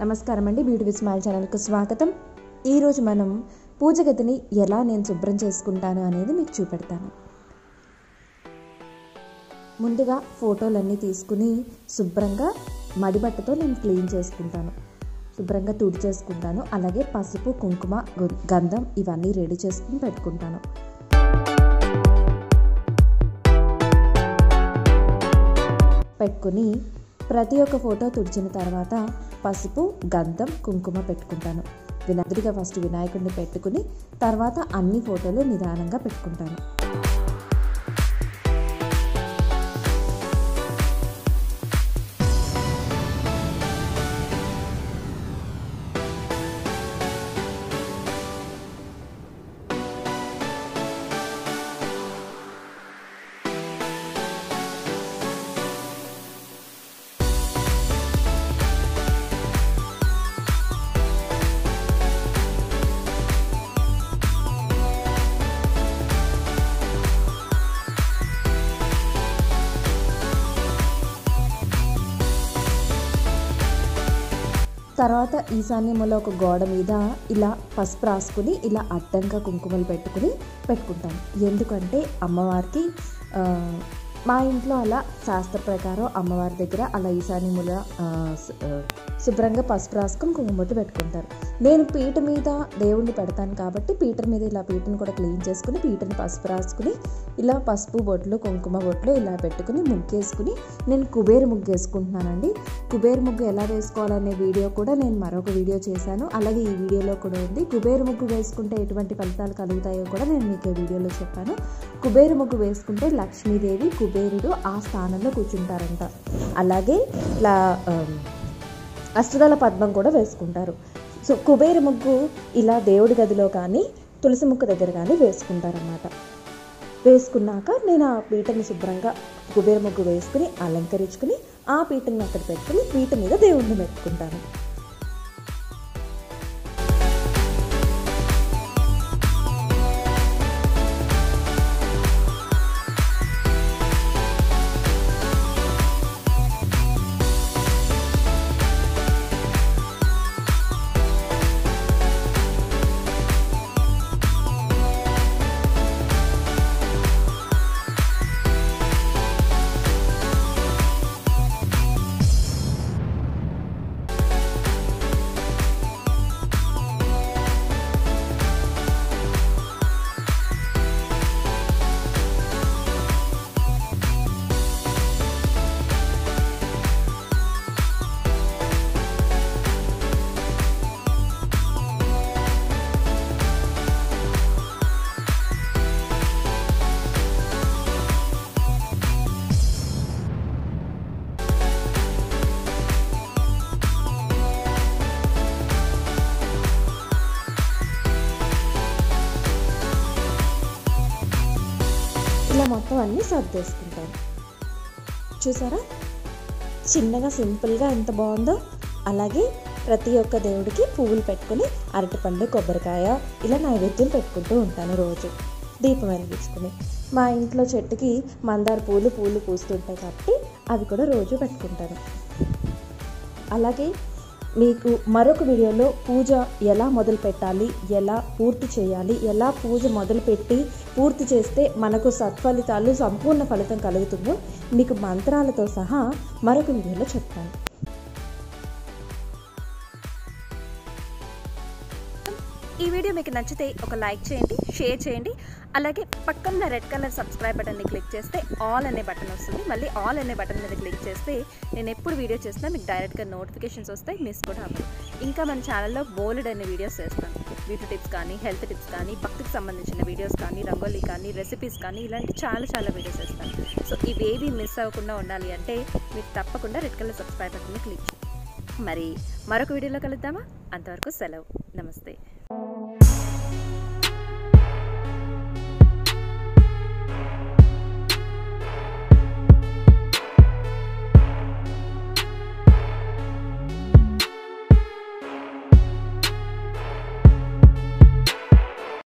నమస్కారం అండి beauty with smile ఛానల్కు స్వాగతం ఈరోజు మనం పూజ గదిని ఎలా నేను శుభ్రం చేసుకుంటాను అనేది మీకు చూపెడతాను ముందుగా ఫోటోలన్నీ తీసుకుని శుభ్రంగా మడిబట్టతో నేను క్లీన్ చేసుకుంటాను శుభ్రంగా తుడి చేసుకుంటాను అలాగే పసుపు కుంకుమ గు- గంధం ఇవన్నీ రెడీ చేసుకుని పెట్టుకుంటాను పెట్టుకుని ప్రతి ఒక్క ఫోటో తుడిచిన తర్వాత పసుపు గంధం కుంకుమ పెట్టుకుంటాను వినాయకుడిగా ఫస్ట్ వినాయకుడిని పెట్టుకుని తర్వాత అన్ని ఫోటోలు నిదానంగా పెట్టుకుంటాను తర్వాత ఈశాన్యములో ఒక గోడ మీద ఇలా పసుపు రాసుకుని ఇలా అడ్డంగా కుంకుమలు పెట్టుకుని పెట్టుకుంటాను ఎందుకంటే అమ్మవారికి ఆ, మా ఇంట్లో అలా శాస్త్ర ప్రకారం అమ్మవారి దగ్గర అలా ఈశాన్యముల ఆ, శు- ఆ, శుభ్రంగా పసుపు రాసుకొని కుంకుమ బొట్టు పెట్టుకుంటారు నేను పీట మీద దేవుణ్ణి పెడతాను కాబట్టి పీట మీద ఇలా పీటను కూడా క్లీన్ చేసుకుని పీటను పసుపు రాసుకుని ఇలా పసుపు బొట్లు కుంకుమ బొట్లు ఇలా పెట్టుకుని ముగ్గేసుకుని నేను కుబేరు ముగ్గు వేసుకుంటున్నానండి కుబేరు ముగ్గు ఎలా వేసుకోవాలనే వీడియో కూడా నేను మరొక వీడియో చేశాను అలాగే ఈ వీడియోలో కూడా ఉంది కుబేరు ముగ్గు వేసుకుంటే ఎటువంటి ఫలితాలు కలుగుతాయో కూడా నేను మీకు ఈ వీడియోలో చెప్పాను కుబేరు ముగ్గు వేసుకుంటే లక్ష్మీదేవి కుబేరుడు ఆ స్థానంలో కూర్చుంటారంట అలాగే ఇలా ఆమ్, అష్టదళ పద్మం కూడా వేసుకుంటారు సో కుబేర ముగ్గు ఇలా దేవుడి గదిలో కానీ తులసి ముక్క దగ్గర కానీ వేసుకుంటారన్నమాట వేసుకున్నాక నేను ఆ పీటని శుభ్రంగా కుబేర ముగ్గు వేసుకుని అలంకరించుకుని ఆ పీటని అక్కడ పెట్టుకుని పీట మీద దేవుడిని పెట్టుకుంటాను ఇలా మొత్తం అన్నీ సర్దేసుకుంటాను చూసారా చిన్నగా సింపుల్గా ఎంత బాగుందో అలాగే ప్రతి ఒక్క దేవుడికి పువ్వులు పెట్టుకుని అరటిపండు కొబ్బరికాయ ఇలా నైవేద్యం పెట్టుకుంటూ ఉంటాను రోజు దీపం వెలిగించుకుని మా ఇంట్లో చెట్టుకి మందార పూలు పూలు పూస్తుంటాయి కాబట్టి అవి కూడా రోజు పెట్టుకుంటాను అలాగే మీకు మరొక వీడియోలో పూజ ఎలా మొదలు పెట్టాలి ఎలా పూర్తి చేయాలి ఎలా పూజ మొదలుపెట్టి పూర్తి చేస్తే మనకు సత్ఫలితాలు సంపూర్ణ ఫలితం కలుగుతుందో మీకు మంత్రాలతో సహా మరొక వీడియోలో చెప్తాను ఈ వీడియో మీకు నచ్చితే ఒక లైక్ చేయండి షేర్ చేయండి అలాగే పక్కన రెడ్ కలర్ సబ్స్క్రైబ్ బటన్ని క్లిక్ చేస్తే ఆల్ అనే బటన్ వస్తుంది మళ్ళీ ఆల్ అనే బటన్ మీద క్లిక్ చేస్తే నేను ఎప్పుడు వీడియో చేసినా మీకు డైరెక్ట్గా నోటిఫికేషన్స్ వస్తాయి మిస్ కూడా అవ్వదు ఇంకా మన ఛానల్లో బోల్డ్ అనే వీడియోస్ చేస్తాను బ్యూటీ టిప్స్ కానీ హెల్త్ టిప్స్ కానీ భక్తికి సంబంధించిన వీడియోస్ కానీ రంగోలీ కానీ రెసిపీస్ కానీ ఇలాంటి చాలా చాలా వీడియోస్ చేస్తాను సో ఇవేవి మిస్ అవ్వకుండా ఉండాలి అంటే మీరు తప్పకుండా రెడ్ కలర్ సబ్స్క్రైబ్ బటన్ని క్లిక్ చేయండి మరి మరొక వీడియోలో కలుద్దామా అంతవరకు సెలవు నమస్తే